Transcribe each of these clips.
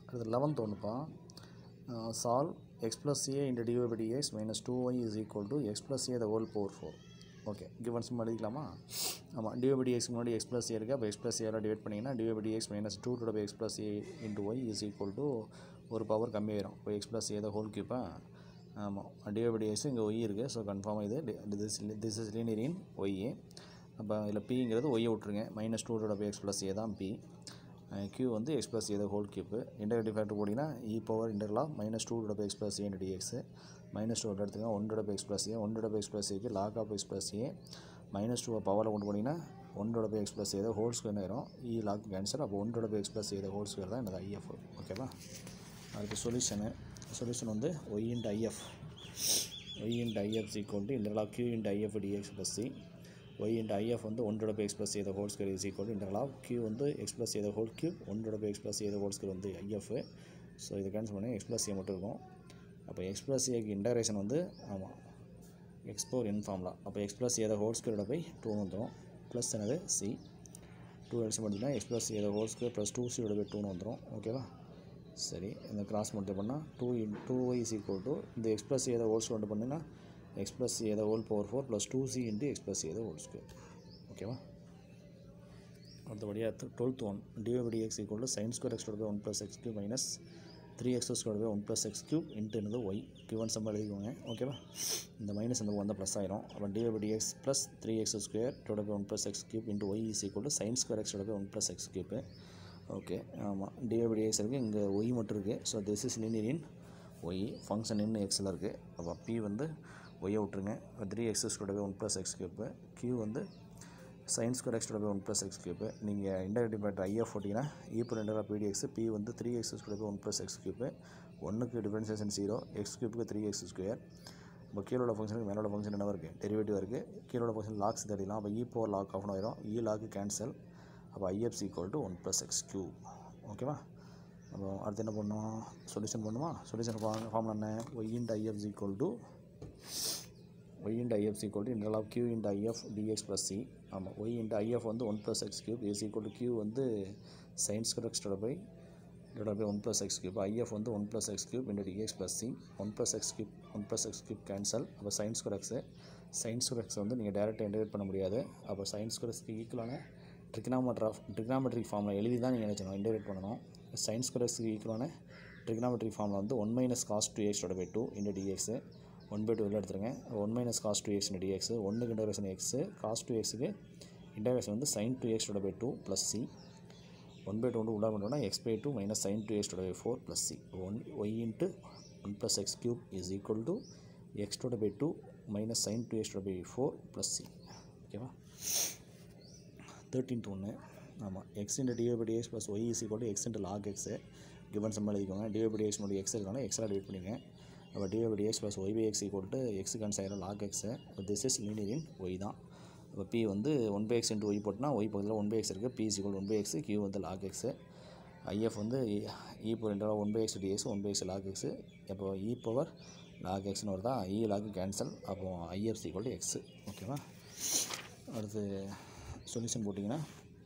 அடுத்து லெவன்த் ஒன்றுப்பா solve x plus a into dy by dx minus two y is equal to x plus a the whole power four okay givens எழுதிக்கலாமா ஆமாம் dy by dx முன்னாடி x plus a இருக்குது அப்போ x plus ஏல divide பண்ணிங்கன்னா dy by dx minus two two by x plus a into y is equal to ஒரு power கம்மியாயிரும் இப்போ x plus a the whole கியூப்பா ஆமாம் டிவை பை டிஎக்ஸ் இங்கே ஒய் இருக்குது ஸோ கன்ஃபார்மாக இது this this is linear in y அப்போ இதில் பிங்கிறது ஒய்யை விட்ருங்க minus two two by x plus a தான் பி q வந்து எக்ஸ் ப்ளஸ் ஏதோ ஹோல் கியூப்பு இன்டர்கிரேட்டிவ் ஃபேக்டர் போட்டிங்கன்னா இ பவர் இன்டர்லாக மைனஸ் டூ டோட x plus a dx minus two எடுத்துங்க ஒன் டோட எக்ஸ் ப்ளஸ் ஏ ஒன் டோட எக்ஸ் ப்ளஸ் ஏக்கு log of x plus a minus two பவரில் கொண்டு போனீங்கன்னா ஒன் டோட எக்ஸ் ப்ளஸ் ஏதோ ஹோல் ஸ்கொயர் ஆயிரும் இ லாக் கேன்சர் அப்போ ஒன் டோட எக்ஸ் ப்ளஸ் ஏதோ ஹோல் ஸ்கொயர் தான் எனது ஐஎஃப் ஓகேவா அதுக்கு சொல்யூஷனு சொல்யூஷன் வந்து y into IF y into IF equal to integral Q into IF dx plus C y into if வந்து ஒன்றோட பை எக்ஸ் ப்ளஸ் ஏதோ whole square is equal integral of q வந்து x plus ஏதோ whole cube ஒன்றோட by x plus ஏதோ whole square வந்து IF so இது cancel பண்ணி எக்ஸ் ப்ளஸ் ஏ மட்டும் இருக்கும் அப்போ எக்ஸ் ப்ளஸ் ஏக்கு இன்டகிரேஷன் வந்து ஆமாம் எக்ஸ் பவர் என் ஃபார்ம்லா அப்போ எக்ஸ் ப்ளஸ் ஏதோ ஹோல் ஸ்கொயரோட பை டூ வந்துடும் ப்ளஸ் என்னது சி டூ எல்ஸ் பண்ணிட்டுனா எக்ஸ் ப்ளஸ் ஏதோ ஹோல் ஸ்கொயர் ப்ளஸ் டூ சியோட பை டூன்னு வந்துடும் ஓகேவா சரி இந்த கிராஸ் மல்டிப்ளை பண்ணால் two in two y is equal to இந்த எக்ஸ் ப்ளஸ் ஏதோ ஹோல் ஸ்கொயர் பண்ணிங்கன்னா எக்ஸ் ப்ளஸ் ஏதோ whole power four plus two C into x plus ஏதோ ஹோல் ஸ்கொயர் ஓகேவா அடுத்தபடியாக twelfth one dy by dx equal to sine square x by one plus x cube minus three x square by one plus x cube into என்னது y given சம்பளம் எழுதிக்கோங்க ஓகேவா இந்த minus அந்த வந்தால் ப்ளஸ் ஆயிரும் அப்போ dy by dx plus three x square டோட by one plus x cube into y is equal to sine square x by one plus x cube okay ஆமாம் டிவை பை டிஎக்ஸ் இருக்குது இங்கே y மட்டும் இருக்குது so this is linear in y function in எக்ஸில் இருக்குது அப்போ P வந்து ஒய்யை விட்ருங்க three x square by one plus x cube Q வந்து sine square x by one plus x cube நீங்கள் இன்டர்கிரேட்டிவ் ஃபேக்டர் ஐஎஃப் போட்டிங்கன்னா இ இப்போ ரெண்டு பிடிஎக்ஸ் பி வந்து three x square by one plus x cube ஒன்றுக்கு டிஃபரன்சியேஷன் ஜீரோ எக்ஸ் கியூப்புக்கு three x square இப்போ கீழோட ஃபங்க்ஷனுக்கு மேலோட ஃபங்க்ஷன் என்ன இருக்குது டெரிவேட்டிவ் இருக்குது கீழோட ஃபங்க்ஷன் லாக்ஸ் தடிலாம் அப்போ இ பவர் லாக் ஆஃப் ஆயிரும் இ லாக்கு கேன்சல் அப்போ IF is equal to one plus x cube ஓகேவா அப்போ அடுத்து என்ன பண்ணோம் சொல்யூஷன் பண்ணுமா சொல்யூஷன் ஃபார்ம் என்ன y into IF is equal to y into if is equal to integral of q into if dx plus c ஆமாம் y into if வந்து one plus x cube is equal to q வந்து sin square x divided by divided by one plus x cube if வந்து one plus x cube into dx plus c one plus x cube one plus x cube cancel அப்போ sin square x sin square x வந்து நீங்கள் டேரெக்டாக integrate பண்ண முடியாது அப்போ sin square x ஈக்குவலான ட்ரிக்னாமெட்ரா trigonometric ஃபார்மில் எழுதி தான் நீங்கள் நினச்சணும் இன்டெகிரேட் பண்ணணும் sin square x ஈக்குவலான ட்ரிக்னாமெட்ரிக் ஃபார்மில் வந்து one minus cos two x divided by two into dx one by two வெளில எடுத்துருங்க one minus cos two x dx ஒன்றுக்கு இன்டகிரேஷன் எக்ஸு காஸ் டூ எக்ஸுக்கு இன்டகிரேஷன் வந்து sine two x by two plus C one by two வந்து உள்ள பண்ணுறோம்னா x by two minus sine two x by four plus C one y into one plus x cube is equal to x டோட by two minus sine two x by four plus C ஓகேவா thirteenth ஒன்று ஆமாம் x into dy by dx plus y is equal to x into log x given சம்பளம் எழுதிக்கோங்க dy by dx மட்டும் x இருக்காங்க extra divide பண்ணிங்க அப்போ d by dx plus y by x equal to x cancel ஆயிரும் log x this is linear in y தான் அப்போ P வந்து one by x into y போட்டுனா ஒய் பக்கத்தில் ஒன் பை எக்ஸ் இருக்குது P is equal one by x Q வந்து log x IF வந்து e power ரெண்டு one by x dx one by x log x அப்போ e power log எக்ஸ்னு வருதா e log cancel அப்போ IF equal to x ஓகேவா அடுத்து solution போட்டிங்கன்னா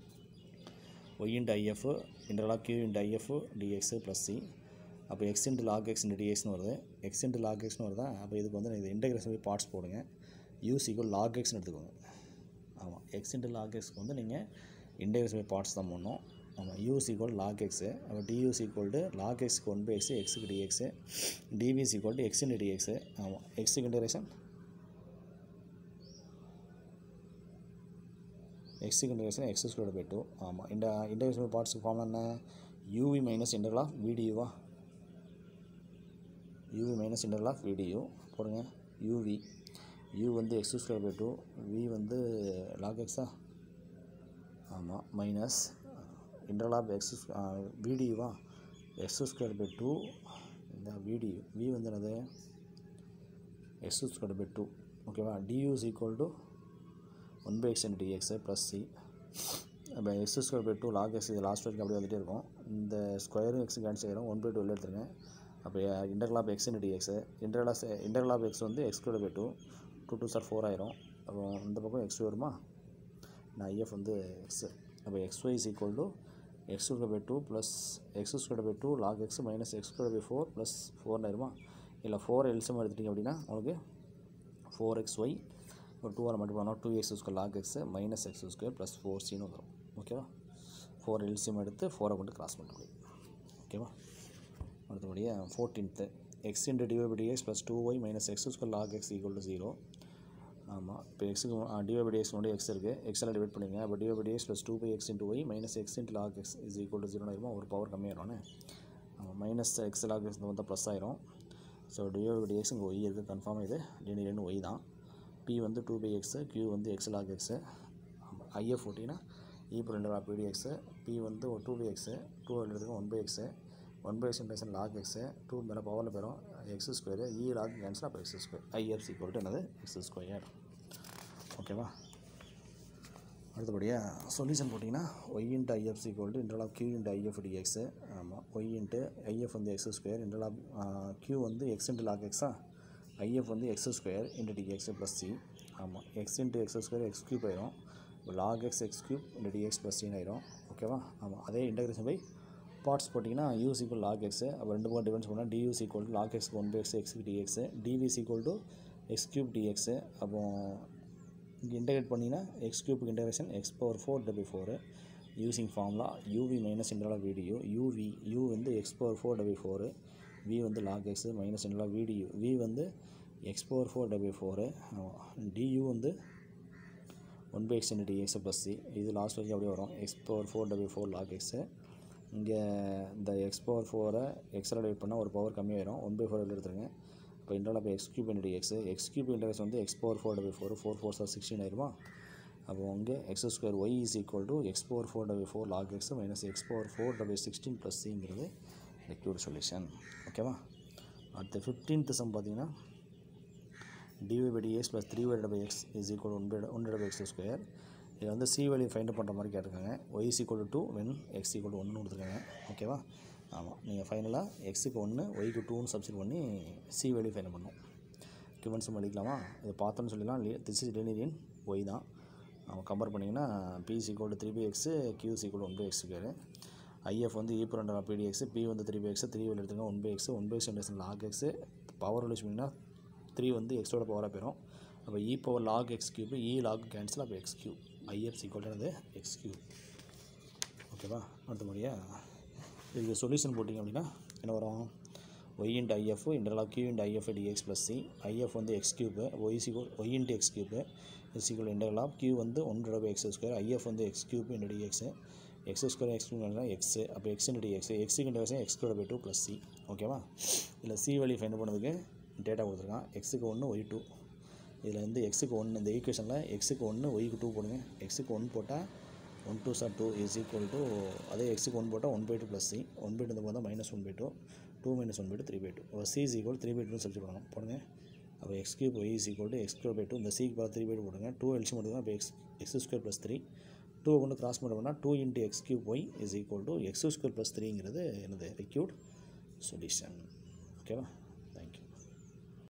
ஒய் இன்ட்டு ஐஎஃப் இன்டர்லாக Q into IF dx plus C அப்போ x into log x into டிஎக்ஸ்னு வருது எக்ஸ் இன்ட்டு லாக் எக்ஸ்னு வருதா அப்போ இதுக்கு வந்து இது இன்டகிரேஷன் போய் பார்ட்ஸ் போடுங்க யூஸ் ஈக்குவல் லாக் எக்ஸ்னு எடுத்துக்கோங்க ஆமாம் எக்ஸ் இன்ட்டு லாக் எக்ஸ்க்கு வந்து நீங்கள் இன்டகிரேஷன் போய் பார்ட்ஸ் தான் பண்ணணும் ஆமாம் யூஸ் ஈக்குவல் லாக் எக்ஸு அப்போ டியூஸ் ஈக்குவல் டு லாக் எக்ஸ்க்கு ஒன் பை எக்ஸு எக்ஸுக்கு dx dv is equal to x into dx ஆமாம் எக்ஸுக்கு இன்டகிரேஷன் எக்ஸுக்கு integration x square by two ஆமாம் இந்த இன்டகிரேஷன் பார்ட்ஸுக்கு ஃபார்ம் என்ன யூவி மைனஸ் இன்டர்வல் ஆஃப் விடியூவா UV minus integral of v du போடுங்க யூவி யூ வந்து x square by two V வந்து லாக் எக்ஸா ஆமாம் மைனஸ் இன்டர்வல் ஆஃப் எக்ஸ் விடியூவா எக்ஸ் ஸ்கொயர் பை டூ இந்த விடியூ வி வந்து என்னது எக்ஸ் ஸ்கொயர் பை டூ ஓகேவா du is equal to one by x into dx plus C அப்போ x square by two log x இது last வரைக்கும் அப்படியே வந்துகிட்டே இருக்கும் இந்த ஸ்கொயரும் எக்ஸ் கேன்சல் ஆகிடும் ஒன் பை டூ வெளில எடுத்துருங்க அப்போ integral of x into x integral of integral of x வந்து x square by two two two sir four ஆயிரும் அப்போ இந்த பக்கம் எக்ஸ் வருமா நான் ஐஎஃப் வந்து எக்ஸ் அப்போ x y is equal to x square by two plus x square by two log x minus x square by four plus ஃபோர்னு ஆயிருமா இல்லை ஃபோர் எல்சம் எடுத்துட்டிங்க அப்படின்னா உங்களுக்கு ஃபோர் எக்ஸ் ஒய் ஒரு டூ ஆர் மட்டும் பண்ணோம் two x square log x minus x square plus four சின்னு வரும் ஓகேவா ஃபோர் எல்சியம் எடுத்து ஃபோரை கொண்டு கிராஸ் பண்ண ஓகேவா அடுத்தபடியாக fourteenth x into dy by dx plus two y minus x square log x equal to zero ஆமாம் இப்போ எக்ஸுக்கு டிவை பை டிஎக்ஸ் முன்னாடி எக்ஸ் இருக்குது எக்ஸில் டிவைட் பண்ணிங்க அப்போ dy by dx plus two by x into y minus x into log x is equal to ஜீரோன்னு ஆயிருமா ஒரு பவர் கம்மியாயிரும்னே ஆமாம் மைனஸ் எக்ஸ் லாக் எக்ஸ் வந்து ப்ளஸ் ஆயிரும் ஸோ டிவை பை டிஎக்ஸ் இங்கே ஒய் இருக்குது கன்ஃபார்மாக இது லினியர்னு ஒய் தான் பி வந்து டூ பை எக்ஸு கியூ வந்து எக்ஸ் லாக் எக்ஸு ஐஎஃப் ஓட்டினா இ இப்போ ரெண்டு பிடிஎக்ஸு பி வந்து ஒரு டூ பை எக்ஸு டூ எடுத்துக்க one by x one by x இன்டேஷன் லாக் எக்ஸு டூ மேலே பவரில் போயிடும் x square e log cancel அப்போ x square IF equal to என்னது எக்ஸ் ஸ்கொயர் ஓகேவா அடுத்தபடியாக சொல்யூஷன் போட்டிங்கன்னா y into IF equal to integral of Q into IF dx ஆமாம் ஒய் இன்ட்டு ஐஎஃப் வந்து x square integral of Q வந்து x into log எக்ஸா IF வந்து x square into dx plus C ஆமாம் x into x square x cube ஆயிரும் log x x cube into dx plus சின்னு ஆயிரும் ஓகேவா ஆமாம் அதே இன்டகிரேஷன் பை பார்ட்ஸ் போட்டிங்கன்னா யூஸ் ஈக்குவல் லாக் எக்ஸ் அப்போ ரெண்டு பக்கம் டிஃபரன்ஸ் பண்ணால் டியூஸ் ஈக்குவல் டு லாக் எக்ஸ்க்கு one by x x dx dv is equal to x cube dx அப்போ இங்கே இன்டகிரேட் பண்ணிங்கன்னா எக்ஸ் கியூப்புக்கு integration x power four double four using formula uv minus integral v du uv you வந்து x power four double four v வந்து log x minus integral v du v வந்து x power four double four du வந்து one by x into dx plus c இது last வரைக்கும் அப்படியே வரும் x power four double four log x இங்கே இந்த x power ஃபோரை எக்ஸில் டிவைட் பண்ணால் ஒரு பவர் கம்மியாயிரும் ஒன் பை ஃபோர் எடுத்துருங்க இப்போ இன்டர்ல் அப்போ x cube into x x cube இன்டர்ஸ் வந்து x power four double four four four sir sixteen ஆயிருமா அப்போ இங்கே x square y is equal to x power four double four log x minus x power four double sixteen plus சிங்கிறது required solution ஓகேவா அடுத்த fifteenth sum பார்த்தீங்கன்னா dy by dx plus three y by x is equal one by one by x square இதில் வந்து c value find பண்ணுற மாதிரி கேட்டிருக்காங்க y is equal to when x equal ஒன்று கொடுத்துருக்காங்க ஓகேவா ஆமாம் நீங்கள் ஃபைனலாக எக்ஸுக்கு ஒன்று ஒய்க்கு டூன்னு சப்ஸ்டிட் பண்ணி சி வேல்யூ ஃபைண்ட் பண்ணணும் கிவன்ஸ் அடிக்கலாமா இதை பார்த்தோன்னு சொல்லிடலாம் திஸ் இஸ் லினியன் ஒய் தான் அவன் கம்பேர் பண்ணிங்கன்னா p equal to three by x q equal one by x square IF வந்து ஈ ரெண்டு பிடிஎக்ஸ் பி வந்து த்ரீ பை எக்ஸ் த்ரீ வெளில எடுத்துங்க one by x one by x log x power use பண்ணிங்கன்னா three வந்து எக்ஸோட பவராக போயிடும் அப்போ e power log x cube e log cancel அப்போ எக்ஸ் கியூப் ஐஎஃப் ஈக்குவல் என்னது எக்ஸ் கியூப் ஓகேவா அடுத்தபடியாக இதுக்கு சொல்யூஷன் போட்டிங்க அப்படின்னா என்ன வரும் Y into IF integral q into IF dx plus c IF வந்து எக்ஸ் கியூப்பு ஒய் சிகோ y into x cube is equal integral q வந்து one by x square IF வந்து x cube into dx x square x x அப்போ x into dx எக்ஸுக்கு integration x square by two plus C ஓகேவா இல்லை c value find பண்ணதுக்கு data கொடுத்துருக்கான் எக்ஸுக்கு ஒன்று ஒய் டூ இதில் வந்து எக்ஸுக்கு ஒன்று இந்த ஈக்குவேஷனில் எக்ஸுக்கு ஒன்று ஒய்க்கு டூ போடுங்க எக்ஸுக்கு ஒன் போட்டால் one two sir two is equal to அதே எக்ஸுக்கு ஒன் போட்டால் one by two plus C one by two இந்த போது minus one by two two minus one by two three by two அப்போ c is equal three by டூன்னு சொல்லி போடணும் போடுங்க அப்போ x cube y is equal to x square by two இந்த சிக்கு பார்த்து த்ரீ பை டூ போடுங்க டூ எல்சி மட்டும் அப்போ X X square plus three two கொண்டு கிராஸ் பண்ணோம்னா two into x cube y is equal to x square plus த்ரீங்கிறது என்னது ரிக்யூட் சொல்யூஷன் ஓகேவா